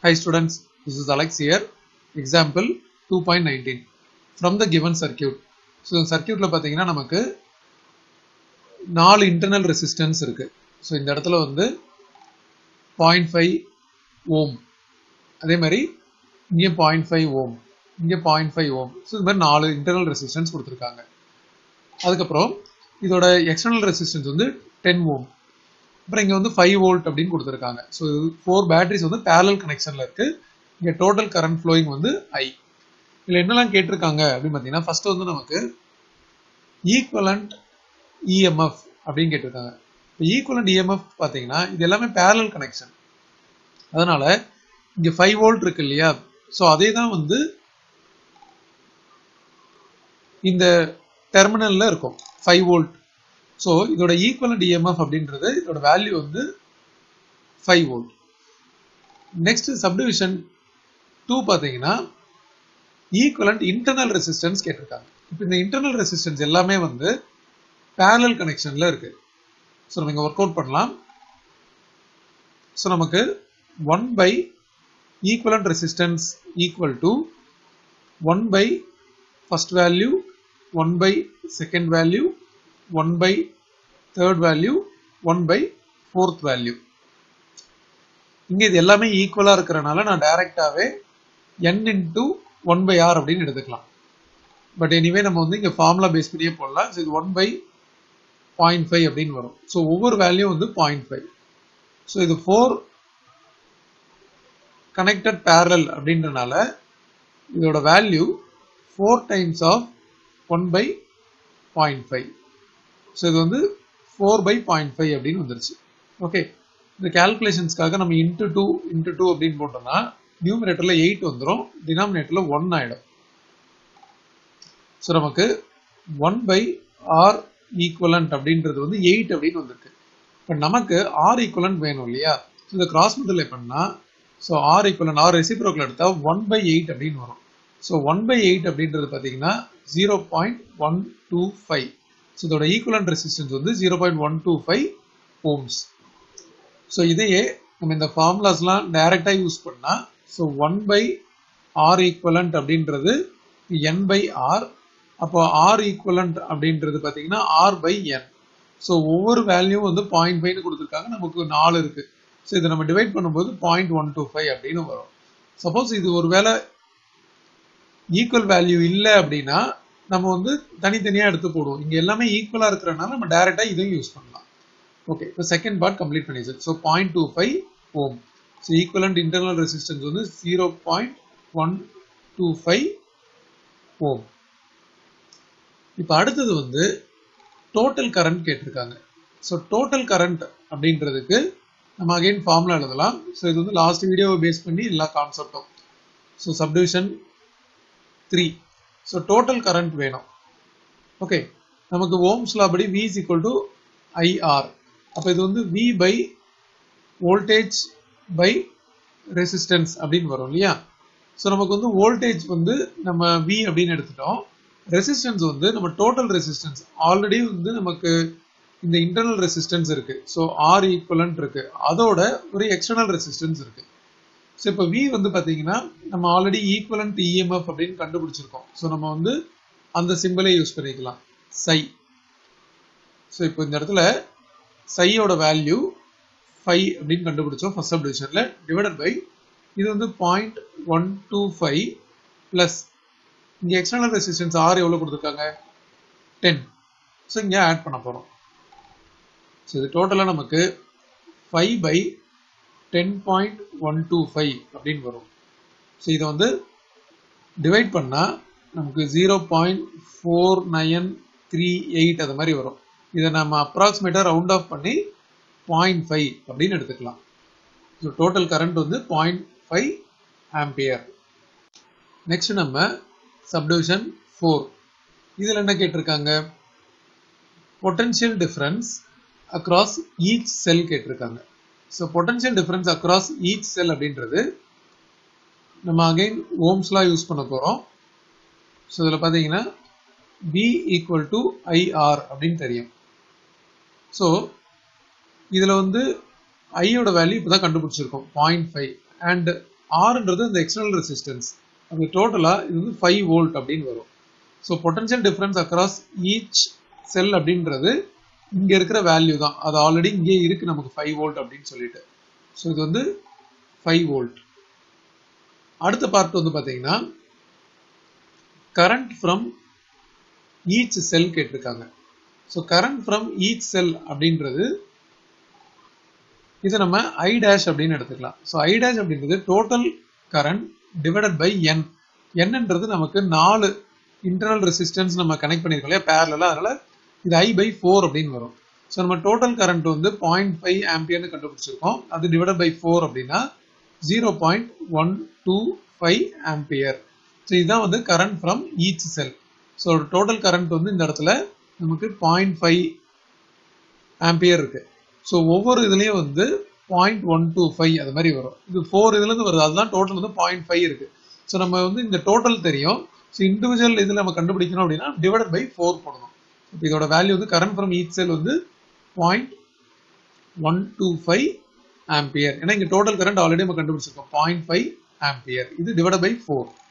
Hi students, this is Alex here. Example 2.19 from the given circuit. So சர்க்கியூட்ல பார்த்தீங்கன்னா நமக்கு நாலு இன்டர்னல் ரெசிஸ்டன்ஸ் இருக்கு ஸோ இந்த இடத்துல வந்து பாயிண்ட் ஃபைவ் ஓம் அதே மாதிரி இங்கே பாயிண்ட் ஃபைவ் ஓம் இங்கே பாயிண்ட் ஃபைவ் ஓம் ஸோ இது மாதிரி நாலு இன்டர்னல் ரெசிஸ்டன்ஸ் கொடுத்துருக்காங்க அதுக்கப்புறம் இதோட எக்ஸ்டர்னல் ரெசிஸ்டன்ஸ் வந்து டென் ஓம் அப்புறம் இங்கே வந்து ஃபைவ் வோல்ட் அப்படின்னு கொடுத்துருக்காங்க ஸோ ஃபோர் பேட்டரிஸ் வந்து பேரல் கனெக்ஷனில் இருக்கு இங்கே டோட்டல் கரண்ட் ஃப்ளோயிங் வந்து ஐ இதில் என்னெல்லாம் கேட்டிருக்காங்க அப்படின்னு பார்த்தீங்கன்னா ஃபர்ஸ்ட் வந்து நமக்கு ஈக்குவலண்ட் இஎம்எஃப் அப்படின்னு கேட்டிருக்காங்க இப்போ ஈக்குவலண்ட் இஎம்எஃப் பார்த்தீங்கன்னா இது எல்லாமே பேரல் கனெக்ஷன் அதனால இங்கே ஃபைவ் வோல்ட் இருக்கு இல்லையா ஸோ அதே தான் வந்து இந்த டெர்மினல்ல இருக்கும் ஃபைவ் வோல்ட் ஸோ இதோட ஈக்குவலண்ட் இஎம்எஃப் அப்படின்றது இதோட வேல்யூ வந்து five volt next subdivision two பார்த்தீங்கன்னா ஈக்குவலண்ட் இன்டர்னல் ரெசிஸ்டன்ஸ் கேட்டிருக்காங்க இப்போ இந்த இன்டர்னல் ரெசிஸ்டன்ஸ் எல்லாமே வந்து பேரலல் கனெக்ஷன்ல இருக்கு ஸோ நம்ம இங்கே ஒர்க் அவுட் பண்ணலாம் ஸோ நமக்கு one by equivalent resistance equal to one by first value one by second value one by third value one by fourth value இங்கே இது எல்லாமே ஈக்குவலாக இருக்கிறனால நான் டைரெக்டாகவே N into one by R அப்படின்னு எடுத்துக்கலாம் பட் எனிவே நம்ம வந்து இங்கே ஃபார்முலா பேஸ் பண்ணியே போடலாம் ஸோ இது ஒன் பை பாயிண்ட் ஃபைவ் அப்படின்னு வரும் ஸோ ஒவ்வொரு வேல்யூ வந்து பாயிண்ட் ஃபைவ் ஸோ இது ஃபோர் கனெக்டட் பேரல் அப்படின்றனால இதோட value four times of one by point five so இது வந்து ஃபோர் பை பாயிண்ட் ஃபைவ் அப்படின்னு வந்துருச்சு ஓகே இந்த கேல்குலேஷன்ஸ்க்காக நம்ம இன்ட்டு டூ இன்ட்டு டூ அப்படின்னு போட்டோம்னா நியூமினேட்டரில் எயிட் வந்துடும் டினாமினேட்டரில் ஒன் ஆகிடும் ஸோ நமக்கு ஒன் பை ஆர் ஈக்குவலண்ட் அப்படின்றது வந்து எயிட் அப்படின்னு வந்திருக்கு இப்போ நமக்கு ஆர் ஈக்குவலண்ட் வேணும் இல்லையா ஸோ இதை கிராஸ் மல்டிப்ளை பண்ணால் ஸோ ஆர் ஈக்குவலண்ட் ஆர் ரெசிப்ரோக்கில் எடுத்தால் ஒன் பை எயிட் அப்படின்னு வரும் ஸோ ஒன் பை எயிட் அப்படின்றது பார்த்தீங்கன்னா zero point one two five so இதோட ஈக்குவலண்ட் ரெசிஸ்டன்ஸ் வந்து zero point one two five ohms so இதையே நம்ம இந்த ஃபார்முலாஸ்லாம் டைரெக்டாக யூஸ் பண்ணால் so one by R equivalent அப்படின்றது என் பை ஆர் அப்போ ஆர் ஈக்குவலண்ட் அப்படின்றது பார்த்தீங்கன்னா ஆர் பை என் ஸோ ஒவ்வொரு வேல்யூவும் வந்து பாயிண்ட் ஃபைவ்னு கொடுத்துருக்காங்க நமக்கு நாலு இருக்கு ஸோ இதை நம்ம டிவைட் பண்ணும்போது பாயிண்ட் ஒன் டூ ஃபைவ் அப்படின்னு வரும் சப்போஸ் இது ஒரு வேளை ஈக்குவல் வேல்யூ இல்லை அப்படின்னா நம்ம வந்து தனித்தனியாக எடுத்து போடுவோம் இங்கே எல்லாமே ஈக்குவலாக இருக்கிறனால நம்ம டைரெக்டாக இதையும் யூஸ் பண்ணலாம் ஓகே இப்போ செகண்ட் பார்ட் கம்ப்ளீட் பண்ணிடுச்சு so point two five ohm so equivalent internal resistance வந்து zero point one two five ohm இப்போ அடுத்தது வந்து டோட்டல் கரண்ட் கேட்டிருக்காங்க ஸோ டோட்டல் கரண்ட் அப்படின்றதுக்கு நம்ம அகைன் ஃபார்முலா எழுதலாம் ஸோ இது வந்து லாஸ்ட் வீடியோவை பேஸ் பண்ணி எல்லா கான்செப்டும் so subdivision three so total current வேணும் ஓகே நமக்கு ஓம்ஸ் லா படி V is equal to IR அப்போ இது வந்து V by voltage by resistance அப்படின்னு வரும் இல்லையா ஸோ நமக்கு வந்து வோல்டேஜ் வந்து நம்ம வி அப்படின்னு எடுத்துட்டோம் ரெசிஸ்டன்ஸ் வந்து நம்ம டோட்டல் ரெசிஸ்டன்ஸ் ஆல்ரெடி வந்து நமக்கு இந்த இன்டர்னல் ரெசிஸ்டன்ஸ் இருக்கு ஸோ ஆர் ஈக்குவலன்ட் இருக்கு அதோட ஒரு எக்ஸ்டர்னல் ரெசிஸ்டன்ஸ் இருக்கு ஸோ இப்போ வி வந்து பார்த்தீங்கன்னா நம்ம ஆல்ரெடி ஈக்குவலன்ட் இஎம்எஃப் அப்படின்னு கண்டுபிடிச்சிருக்கோம் ஸோ நம்ம வந்து அந்த சிம்பிளே யூஸ் பண்ணிக்கலாம் சை ஸோ இப்போ இந்த இடத்துல சையோட வேல்யூ ஃபைவ் அப்படின்னு கண்டுபிடிச்சோம் ஃபர்ஸ்ட் சப்டிவிஷனில் டிவைடட் பை இது வந்து point one two five plus இங்கே எக்ஸ்டர்னல் ரெசிஸ்டன்ஸ் ஆர் எவ்வளோ கொடுத்துருக்காங்க டென் ஸோ இங்கே ஆட் பண்ண போகிறோம் ஸோ இது டோட்டலாக நமக்கு five by ten point one two five அப்படின்னு வரும் ஸோ இதை வந்து டிவைட் பண்ணால் நமக்கு zero point four nine three eight அது மாதிரி வரும் இதை நம்ம அப்ராக்சிமேட்டாக ரவுண்ட் ஆஃப் பண்ணி பாயிண்ட் ஃபைவ் அப்படின்னு எடுத்துக்கலாம் ஸோ டோட்டல் கரண்ட் வந்து பாயிண்ட் ஃபைவ் ஆம்பியர் நெக்ஸ்ட் நம்ம சப்டிவிஷன் ஃபோர் இதில் என்ன கேட்டிருக்காங்க potential difference across each cell கேட்டிருக்காங்க so potential difference across each cell அப்படின்றது நம்ம அகைன் ஓம்ஸ்லாம் யூஸ் பண்ண போகிறோம் ஸோ இதில் பார்த்தீங்கன்னா பி ஈக்குவல் டு ஐஆர் அப்படின்னு தெரியும் ஸோ இதில் வந்து ஐயோட வேல்யூ இப்போ தான் கண்டுபிடிச்சிருக்கோம் பாயிண்ட் ஃபைவ் அண்ட் ஆர்ன்றது இந்த எக்ஸ்டர்னல் ரெசிஸ்டன்ஸ் அது டோட்டலாக இது வந்து ஃபைவ் வோல்ட் அப்படின்னு வரும் so potential difference across each cell அப்படின்றது இங்கே இருக்கிற வேல்யூ தான் அது ஆல்ரெடி இங்கே இருக்கு நமக்கு ஃபைவ் வோல்ட் அப்படின்னு சொல்லிட்டு ஸோ இது வந்து ஃபைவ் வோல்ட் அடுத்த பார்ட் வந்து பார்த்தீங்கன்னா கரண்ட் ஃப்ரம் ஈச் செல் கேட்டிருக்காங்க so current from each cell அப்படின்றது இதை நம்ம ஐ டேஷ் அப்படின்னு எடுத்துக்கலாம் ஸோ ஐ டேஷ் அப்படின்றது total current divided by N என்னன்றது நமக்கு நாலு இன்டர்னல் ரெசிஸ்டன்ஸ் நம்ம கனெக்ட் பண்ணியிருக்கோம் இல்லையா பேரலாம் அதனால இது ஐ பை ஃபோர் அப்படின்னு வரும் ஸோ நம்ம டோட்டல் கரண்ட் வந்து பாயிண்ட் ஃபைவ் ஆம்பியர்னு கண்டுபிடிச்சிருக்கோம் அது டிவைட் பை ஃபோர் அப்படின்னா zero point one two five ampere so இதுதான் வந்து current from each cell so total current வந்து இந்த இடத்துல நமக்கு பாயிண்ட் ஃபைவ் ஆம்பியர் இருக்கு ஸோ ஒவ்வொரு இதுலேயும் வந்து பாயிண்ட் ஒன் டூ ஃபைவ் அது மாதிரி வரும் இது ஃபோர் இதுலேருந்து வருது அதுதான் டோட்டல் வந்து பாயிண்ட் ஃபைவ் இருக்கு ஸோ நம்ம வந்து இந்த டோட்டல் தெரியும் ஸோ இண்டிவிஜுவல் இதில் நம்ம கண்டுபிடிக்கணும் அப்படின்னா டிவைட் பை ஃபோர் போடணும் இப்போ இதோட வேல்யூ வந்து கரண்ட் ஃப்ரம் ஈச் செல் வந்து point one two five ampere ஏன்னா இங்கே டோட்டல் கரண்ட் ஆல்ரெடி நம்ம கண்டுபிடிச்சிருக்கோம் பாயிண்ட் ஃபைவ் ஆம்பியர் இது டிவைட் பை ஃபோர்